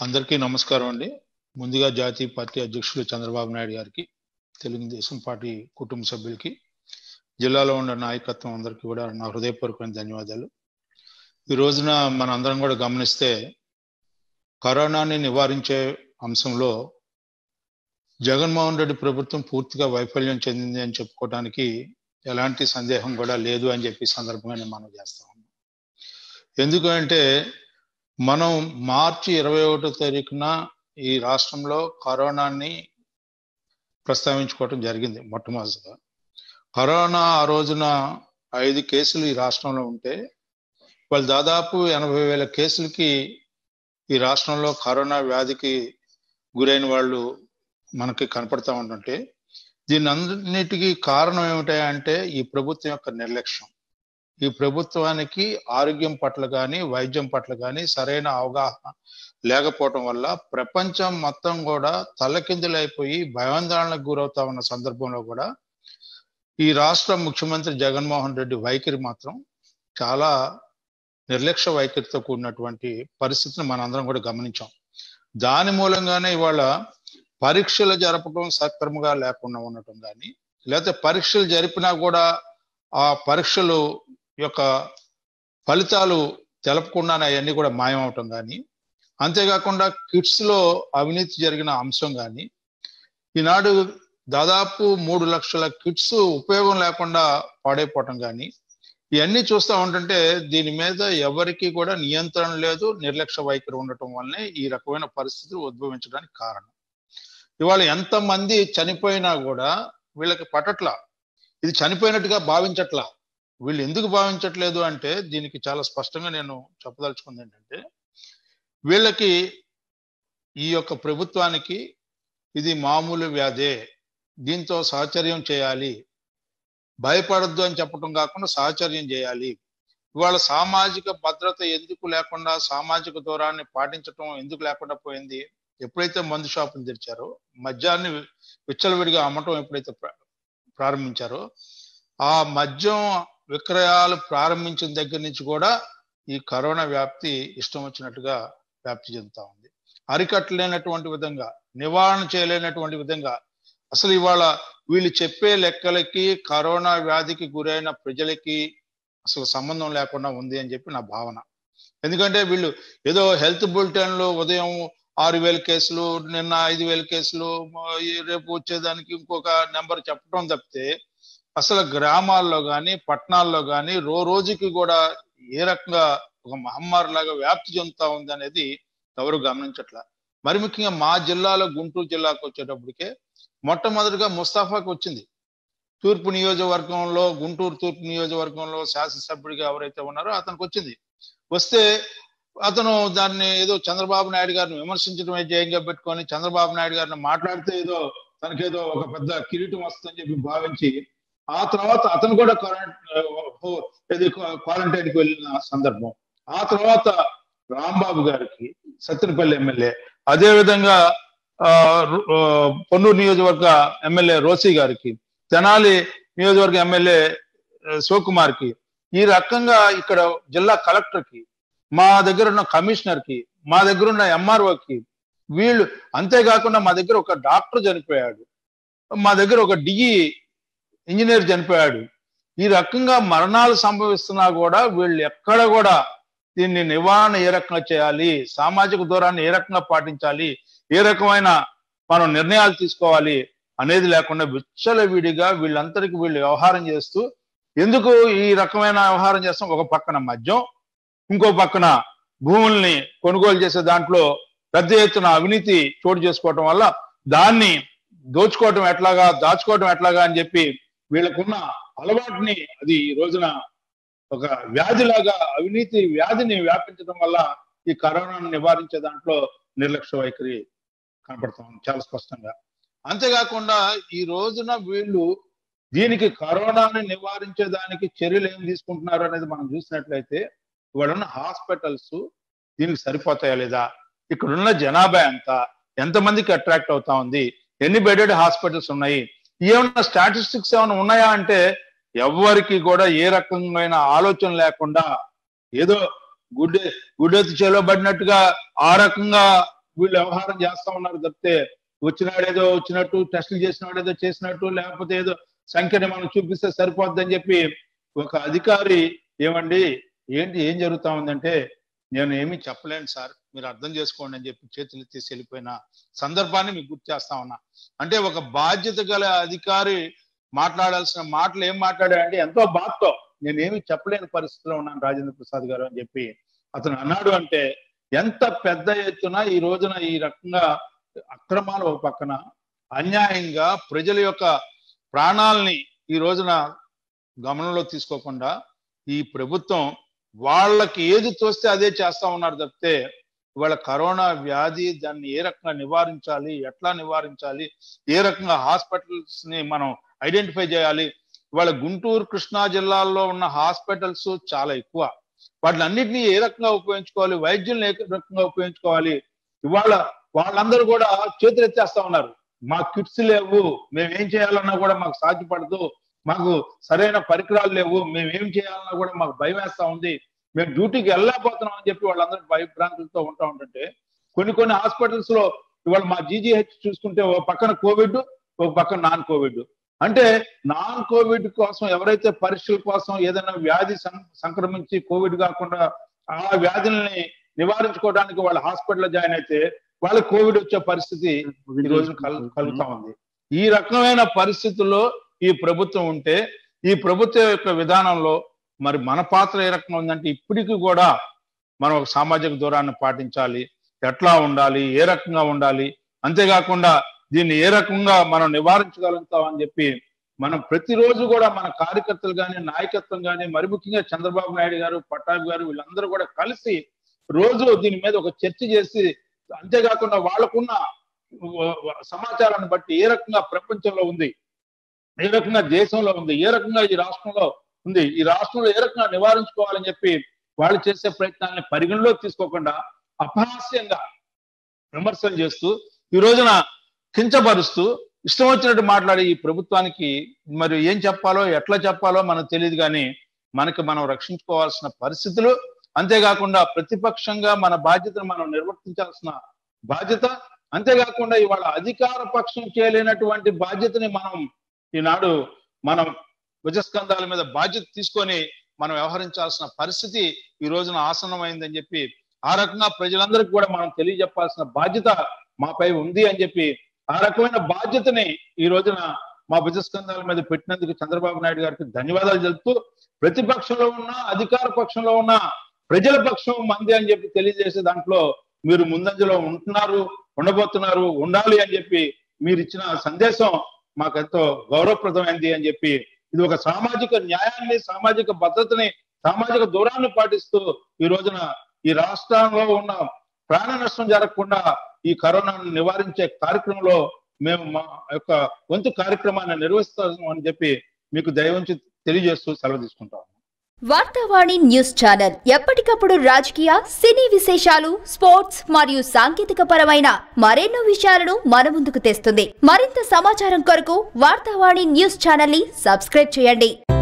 అందరికీ నమస్కారం అండి ముందుగా జాతీయ పార్టీ అధ్యక్షులు చంద్రబాబు నాయుడు గారికి తెలుగుదేశం పార్టీ కుటుంబ సభ్యులకి జిల్లాలో ఉన్న నాయకత్వం అందరికీ కూడా నా హృదయపూర్వకమైన ధన్యవాదాలు ఈ రోజున మన అందరం కూడా గమనిస్తే కరోనాని నివారించే అంశంలో జగన్మోహన్ రెడ్డి ప్రభుత్వం పూర్తిగా వైఫల్యం చెందింది అని చెప్పుకోవడానికి ఎలాంటి సందేహం కూడా లేదు అని చెప్పి సందర్భంగా నేను మనం చేస్తా ఉన్నాం ఎందుకంటే మనం మార్చి ఇరవై ఒకటో తారీఖున ఈ రాష్ట్రంలో కరోనాని ప్రస్తావించుకోవటం జరిగింది మొట్టమొదటిగా కరోనా ఆ రోజున ఐదు కేసులు ఈ రాష్ట్రంలో ఉంటే వాళ్ళు దాదాపు ఎనభై వేల కేసులకి ఈ రాష్ట్రంలో కరోనా వ్యాధికి గురైన వాళ్ళు మనకి కనపడతా ఉంటుంటే దీని అన్నిటికీ కారణం ఏమిటంటే ఈ ప్రభుత్వం యొక్క నిర్లక్ష్యం ఈ ప్రభుత్వానికి ఆరోగ్యం పట్ల కానీ వైద్యం పట్ల కానీ సరైన అవగాహన లేకపోవటం వల్ల ప్రపంచం మొత్తం కూడా తల్లకిందులైపోయి భయాందోళనకు గురవుతా ఉన్న సందర్భంలో కూడా ఈ రాష్ట్ర ముఖ్యమంత్రి జగన్మోహన్ రెడ్డి వైఖరి మాత్రం చాలా నిర్లక్ష్య వైఖరితో కూడినటువంటి పరిస్థితిని మనందరం కూడా గమనించాం దాని మూలంగానే ఇవాళ పరీక్షలు జరపడం సక్రమంగా లేకుండా ఉండటం కానీ లేకపోతే పరీక్షలు జరిపినా కూడా ఆ పరీక్షలు యొక్క ఫలితాలు తెలపకుండానే అవన్నీ కూడా మాయమవటం కానీ అంతేకాకుండా కిట్స్ లో అవినీతి జరిగిన అంశం కానీ ఈనాడు దాదాపు మూడు లక్షల కిట్స్ ఉపయోగం లేకుండా పాడైపోవటం కానీ ఇవన్నీ చూస్తూ ఉంటుంటే దీని మీద ఎవరికి కూడా నియంత్రణ లేదు నిర్లక్ష్య వైఖరి ఉండటం వల్లనే ఈ రకమైన పరిస్థితులు ఉద్భవించడానికి కారణం ఇవాళ ఎంతమంది చనిపోయినా కూడా వీళ్ళకి పట్టట్లా ఇది చనిపోయినట్టుగా భావించట్లా వీళ్ళు ఎందుకు భావించట్లేదు అంటే దీనికి చాలా స్పష్టంగా నేను చెప్పదలుచుకుంది ఏంటంటే వీళ్ళకి ఈ యొక్క ప్రభుత్వానికి ఇది మామూలు వ్యాధే దీంతో సహచర్యం చేయాలి భయపడద్దు అని చెప్పడం కాకుండా సహచర్యం చేయాలి ఇవాళ సామాజిక భద్రత ఎందుకు లేకుండా సామాజిక దూరాన్ని పాటించడం ఎందుకు లేకుండా పోయింది ఎప్పుడైతే మందు షాపులు తెరిచారో మద్యాన్ని విచ్చలవిడిగా అమ్మటం ఎప్పుడైతే ప్రారంభించారో ఆ మద్యం విక్రయాలు ప్రారంభించిన దగ్గర నుంచి కూడా ఈ కరోనా వ్యాప్తి ఇష్టం వచ్చినట్టుగా వ్యాప్తి చెందుతా ఉంది అరికట్టలేనటువంటి విధంగా నివారణ చేయలేనటువంటి విధంగా అసలు ఇవాళ వీళ్ళు చెప్పే లెక్కలకి కరోనా వ్యాధికి గురైన ప్రజలకి అసలు సంబంధం లేకుండా ఉంది అని చెప్పి నా భావన ఎందుకంటే వీళ్ళు ఏదో హెల్త్ బులెటిన్లో ఉదయం ఆరు వేల కేసులు నిన్న ఐదు వేల కేసులు రేపు వచ్చేదానికి ఇంకొక నెంబర్ చెప్పడం తప్పితే అసలు గ్రామాల్లో కానీ పట్టణాల్లో కానీ రో రోజుకి కూడా ఏ రకంగా ఒక మహమ్మారి లాగా వ్యాప్తి చెందుతా ఉంది అనేది ఎవరు గమనించట్ల మరి ముఖ్యంగా మా జిల్లాలో గుంటూరు జిల్లాకు వచ్చేటప్పటికే మొట్టమొదటిగా ముస్తాఫాకి వచ్చింది తూర్పు నియోజకవర్గంలో గుంటూరు తూర్పు నియోజకవర్గంలో శాసనసభ్యుడిగా ఎవరైతే ఉన్నారో అతనికి వచ్చింది వస్తే అతను దాన్ని ఏదో చంద్రబాబు నాయుడు గారిని విమర్శించడమే జయంగా పెట్టుకొని చంద్రబాబు నాయుడు గారిని మాట్లాడితే ఏదో తనకేదో ఒక పెద్ద కిరీటం వస్తుందని చెప్పి భావించి ఆ తర్వాత అతను కూడా క్వారంటైన్కి వెళ్ళిన సందర్భం ఆ తర్వాత రాంబాబు గారికి సత్తెనపల్లి ఎమ్మెల్యే అదే విధంగా పొన్నూరు నియోజకవర్గ ఎమ్మెల్యే రోసీ గారికి తెనాలి నియోజకవర్గ ఎమ్మెల్యే శివకుమార్ కి ఈ రకంగా ఇక్కడ జిల్లా కలెక్టర్ కి మా దగ్గర ఉన్న కమిషనర్ కి మా దగ్గర ఉన్న ఎంఆర్ఓకి వీళ్ళు అంతేకాకుండా మా దగ్గర ఒక డాక్టర్ చనిపోయాడు మా దగ్గర ఒక డిఈ ఇంజనీర్ చనిపోయాడు ఈ రకంగా మరణాలు సంభవిస్తున్నా కూడా వీళ్ళు ఎక్కడ కూడా దీన్ని నివారణ ఏ రకంగా చేయాలి సామాజిక దూరాన్ని ఏ రకంగా పాటించాలి ఏ రకమైన మనం నిర్ణయాలు తీసుకోవాలి అనేది లేకుండా విచ్చలవిడిగా వీళ్ళందరికీ వీళ్ళు వ్యవహారం చేస్తూ ఎందుకు ఈ రకమైన వ్యవహారం చేస్తాం ఒక పక్కన మద్యం ఇంకో పక్కన భూముల్ని కొనుగోలు చేసే దాంట్లో పెద్ద ఎత్తున అవినీతి చోటు చేసుకోవటం వల్ల దాన్ని దోచుకోవటం ఎట్లాగా దాచుకోవటం ఎట్లాగా అని చెప్పి వీళ్ళకున్న అలవాటుని అది ఈ రోజున ఒక వ్యాధిలాగా అవినీతి వ్యాధిని వ్యాపించడం వల్ల ఈ కరోనాను నివారించే దాంట్లో నిర్లక్ష్య వైఖరి కనపడతాం చాలా స్పష్టంగా అంతేకాకుండా ఈ రోజున వీళ్ళు దీనికి కరోనాని నివారించేదానికి చర్యలు ఏం తీసుకుంటున్నారు అనేది మనం చూసినట్లయితే ఇవాళ హాస్పిటల్స్ దీనికి సరిపోతాయా లేదా ఇక్కడున్న జనాభా ఎంత ఎంతమందికి అట్రాక్ట్ అవుతా ఉంది ఎన్ని బెడెడ్ హాస్పిటల్స్ ఉన్నాయి ఏమన్నా స్టాటిస్టిక్స్ ఏమైనా ఉన్నాయా అంటే ఎవరికి కూడా ఏ రకమైన ఆలోచన లేకుండా ఏదో గుడ్డె గుడ్డెత్తి చేలబడినట్టుగా ఆ రకంగా వీళ్ళు వ్యవహారం చేస్తా ఉన్నారు తప్పితే వచ్చినాడేదో వచ్చినట్టు టెస్టులు చేసినాడేదో చేసినట్టు లేకపోతే ఏదో సంఖ్యని మనం చూపిస్తే సరిపోద్దని చెప్పి ఒక అధికారి ఏమండి ఏంటి ఏం జరుగుతా ఉందంటే నేను ఏమీ చెప్పలేను సార్ మీరు అర్థం చేసుకోండి అని చెప్పి చేతులు ఎత్తేసి వెళ్ళిపోయిన సందర్భాన్ని మీకు గుర్తు చేస్తా ఉన్నా అంటే ఒక బాధ్యత గల అధికారి మాట్లాడాల్సిన మాటలు ఏం మాట్లాడాడంటే ఎంతో బాధతో నేనేమి చెప్పలేని పరిస్థితిలో ఉన్నాను రాజేంద్ర ప్రసాద్ గారు అని చెప్పి అతను అన్నాడు అంటే ఎంత పెద్ద ఎత్తున ఈ రోజున ఈ రకంగా అక్రమాలు ఒక పక్కన అన్యాయంగా ప్రజల యొక్క ప్రాణాలని ఈ రోజున గమనంలో తీసుకోకుండా ఈ ప్రభుత్వం వాళ్ళకి ఏది తోస్తే అదే చేస్తా ఉన్నారు తప్పితే ఇవాళ కరోనా వ్యాధి దాన్ని ఏ రకంగా నివారించాలి ఎట్లా నివారించాలి ఏ రకంగా హాస్పిటల్స్ ని మనం ఐడెంటిఫై చేయాలి ఇవాళ గుంటూరు కృష్ణా జిల్లాల్లో ఉన్న హాస్పిటల్స్ చాలా ఎక్కువ వాటిని అన్నింటినీ ఏ రకంగా ఉపయోగించుకోవాలి వైద్యులను ఏ రకంగా ఉపయోగించుకోవాలి ఇవాళ వాళ్ళందరూ కూడా చేతులు ఎత్తేస్తా ఉన్నారు మా కిట్స్ లేవు మేము ఏం చేయాలన్నా కూడా మాకు సాధ్యపడదు మాకు సరైన పరికరాలు లేవు మేము ఏం చేయాలన్నా కూడా మాకు భయం వేస్తా ఉంది మేము డ్యూటీకి వెళ్ళలేకపోతున్నాం అని చెప్పి వాళ్ళందరూ భయభ్రాంతులతో ఉంటా ఉంటుంటే కొన్ని కొన్ని హాస్పిటల్స్ లో ఇవాళ మా జీజీహెచ్ చూసుకుంటే ఒక పక్కన కోవిడ్ ఒక పక్కన నాన్ కోవిడ్ అంటే నాన్ కోవిడ్ కోసం ఎవరైతే పరీక్షల కోసం ఏదైనా వ్యాధి సంక్రమించి కోవిడ్ కాకుండా ఆ వ్యాధుల్ని నివారించుకోవడానికి వాళ్ళ హాస్పిటల్లో జాయిన్ అయితే వాళ్ళకి కోవిడ్ వచ్చే పరిస్థితి ఈ రోజు కలుగుతా ఉంది ఈ రకమైన పరిస్థితుల్లో ఈ ప్రభుత్వం ఉంటే ఈ ప్రభుత్వం యొక్క విధానంలో మరి మన పాత్ర ఏ రకంగా ఉందంటే ఇప్పటికీ కూడా మనం ఒక సామాజిక దూరాన్ని పాటించాలి ఎట్లా ఉండాలి ఏ రకంగా ఉండాలి అంతేకాకుండా దీన్ని ఏ రకంగా మనం నివారించగలుగుతాం అని చెప్పి మనం ప్రతిరోజు కూడా మన కార్యకర్తలు కానీ నాయకత్వం కానీ మరి ముఖ్యంగా చంద్రబాబు నాయుడు గారు పట్టాభి గారు వీళ్ళందరూ కూడా కలిసి రోజు దీని మీద ఒక చర్చ చేసి అంతేకాకుండా వాళ్ళకున్న సమాచారాన్ని బట్టి ఏ రకంగా ప్రపంచంలో ఉంది ఏ రకంగా దేశంలో ఉంది ఏ రకంగా ఈ రాష్ట్రంలో ఉంది ఈ రాష్ట్రంలో ఏ రకంగా నివారించుకోవాలని చెప్పి వాళ్ళు చేసే ప్రయత్నాన్ని పరిగణలోకి తీసుకోకుండా అపహాస్యంగా విమర్శలు చేస్తూ ఈ రోజున కించపరుస్తూ ఇష్టం వచ్చినట్టు మాట్లాడి ఈ ప్రభుత్వానికి మరి ఏం చెప్పాలో ఎట్లా చెప్పాలో మనకు తెలియదు కానీ మనకి మనం రక్షించుకోవాల్సిన పరిస్థితులు అంతేకాకుండా ప్రతిపక్షంగా మన బాధ్యతను మనం నిర్వర్తించాల్సిన బాధ్యత అంతేకాకుండా ఇవాళ అధికార పక్షం చేయలేనటువంటి బాధ్యతని మనం ఈనాడు మనం భుజస్కంధాల మీద బాధ్యత తీసుకొని మనం వ్యవహరించాల్సిన పరిస్థితి ఈ రోజున ఆసన్నమైందని చెప్పి ఆ రకంగా ప్రజలందరికీ కూడా మనం తెలియజెప్పాల్సిన బాధ్యత మాపై ఉంది అని చెప్పి ఆ రకమైన బాధ్యతని ఈ రోజున మా భుజస్కంధాల మీద పెట్టినందుకు చంద్రబాబు నాయుడు గారికి ధన్యవాదాలు తెలుపుతూ ప్రతిపక్షంలో ఉన్న అధికార పక్షంలో ఉన్న ప్రజల పక్షం మంది అని చెప్పి తెలియజేసే దాంట్లో మీరు ముందంజలో ఉంటున్నారు ఉండబోతున్నారు ఉండాలి అని చెప్పి మీరు ఇచ్చిన సందేశం మాకు ఎంతో గౌరవప్రదమైంది అని చెప్పి ఇది ఒక సామాజిక న్యాయాన్ని సామాజిక భద్రతని సామాజిక దూరాన్ని పాటిస్తూ ఈ రోజున ఈ రాష్ట్రంలో ఉన్న ప్రాణ నష్టం జరగకుండా ఈ కరోనాను నివారించే కార్యక్రమంలో మేము మా యొక్క వంతు కార్యక్రమాన్ని నిర్వహిస్తాము అని చెప్పి మీకు దయవంచి తెలియజేస్తూ సెలవు తీసుకుంటాము వార్తావాణి న్యూస్ ఛానల్ ఎప్పటికప్పుడు రాజకీయ సినీ విశేషాలు స్పోర్ట్స్ మరియు సాంకేతిక పరమైన మరెన్నో విషయాలను మన ముందుకు తెస్తుంది మరింత సమాచారం కొరకు వార్తావాణి న్యూస్ ఛానల్ ని సబ్స్క్రైబ్ చేయండి